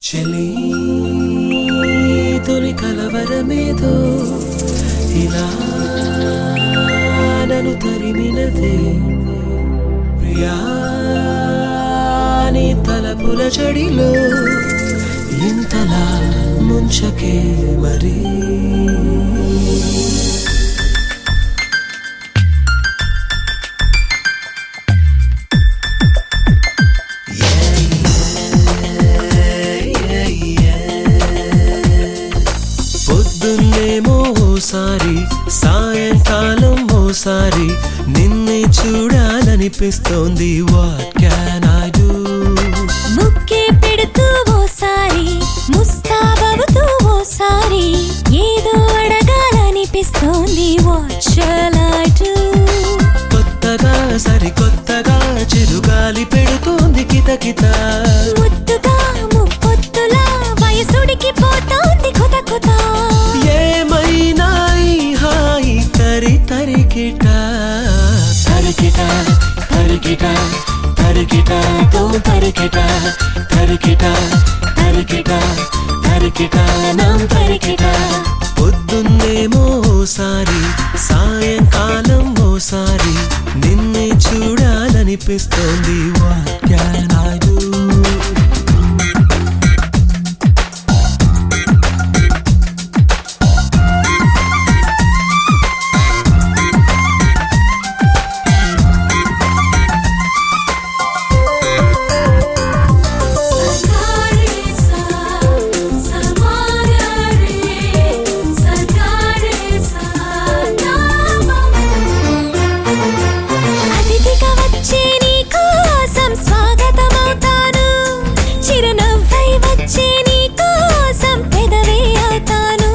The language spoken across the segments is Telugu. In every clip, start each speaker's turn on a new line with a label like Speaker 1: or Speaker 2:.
Speaker 1: చెలి తొలి కలవరమేదో ఇలా నన్ను తరిమినదే ప్రియా నీ తలపుల చడిలో ఇంతలా ముంచకే మరి పొద్దున్నేమో ఓసారి సాయంకాలం ఓసారి నిన్నే చూడాలనిపిస్తోంది వాట్ క్యాన్ ఐ డూ
Speaker 2: ముక్కే పెడుతూ ఓసారి ముస్తాబవుతూ ఓసారి ఏదో అడగాలనిపిస్తోంది వాట్ షల్ ఐ డు
Speaker 1: కొత్తగా సరికొత్తగా చిరుగాలి పెడుతోంది కితకిత
Speaker 2: ముద్దుగా ముప్పొత్తులా వయసుడికి పోతోంది కుత కుత
Speaker 1: ఏమైనా ఈ హాయి తరి తరికిట తరికిట తరికిట తరికిట తో తరికిట తరికిట తరికిట తరికిట నాం తరికిట పొద్దున్నేమో ఓసారి సాయంకాలం ఓసారి నిన్నే చూడాలనిపిస్తోంది వాట్ క్యాన్ ఐ డూ
Speaker 2: అతిథిగా వచ్చే నీ కోసం స్వాగతమవుతాను చిరునవ్వై వచ్చే నీ కోసం పెదవే అవుతాను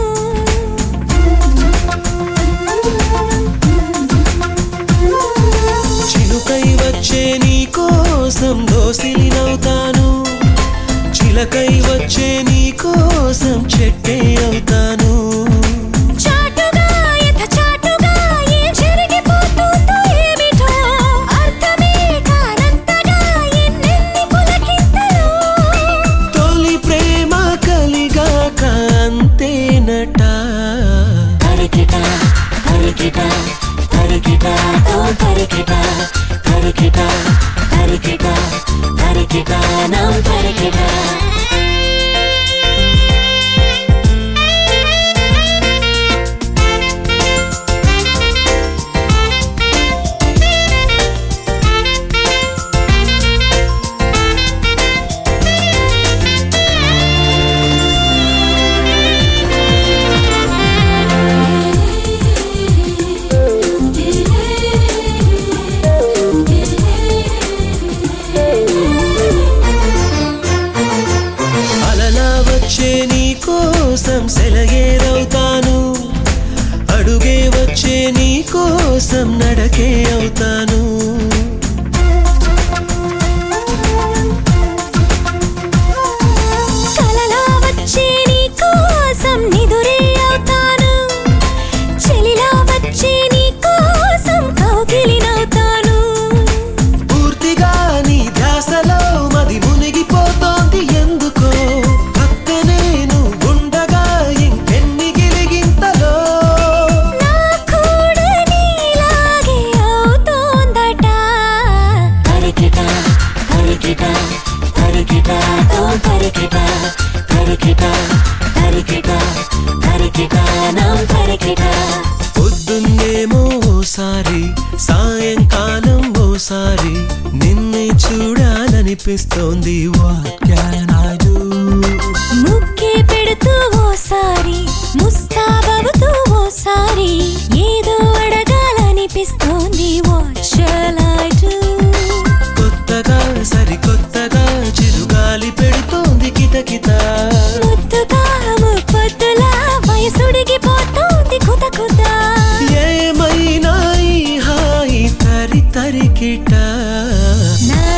Speaker 1: చిలుకై వచ్చే నీ కోసం దోసిలినవుతాను చిలకై వచ్చే నీ కోసం చెట్టే అవుతాను
Speaker 2: చాటుగా ఎత చాటుగా ఏం జరిగిపోతుందో ఏమిటో అర్థమే కానంతగా ఎన్నెన్ని పులకింతలో
Speaker 1: తొలి ప్రేమ కలిగాక అంతేనట తరికిట తరికిట తరికిట తో తరికిట తరికిట తరికిట తరికిట నాం తరికిట అలలా వచ్చే నీ కోసం సెలయేరవుతాను అడుగే వచ్చే నీ కోసం నడకే అవుతాను
Speaker 2: కలలా వచ్చే నీ కోసం నిదురే అవుతాను చెలిలా వచ్చే నీ కోసం కౌగిలినవుతాను
Speaker 1: పూర్తిగా నీ ధ్యాసలో మది మునిగిపోతోంది ఎందుకో పక్కనే నువ్వు ఉండగా ఇంకెన్ని గిలిగింతలో
Speaker 2: నా కూడా నీలాగే అవుతోందట
Speaker 1: తరికిట తరికిట తరికిట తో తరికిట తరికిట తరికిట తరికిట నాం తరికిట పొద్దున్నేమో ఓసారి సాయంకాలం ఓసారి నిన్నే చూడాలనిపిస్తోంది వాట్ క్యాన్ ఐ డూ
Speaker 2: ముక్కే పెడుతూ ఓసారి ముస్తాబవుతూ ఓసారి ఏదో అడగాలనిపిస్తోంది వాట్ షల్ ఐ డు
Speaker 1: కొత్తగా సరికొత్తగా చిరుగాలి పెడుతోంది కితకిత
Speaker 2: ముద్దుగా ముప్పొద్దులా వయసుడికి పోతోంది కుత కుత
Speaker 1: ఏమైనా ఈ హాయి తరి తరికిట
Speaker 2: నా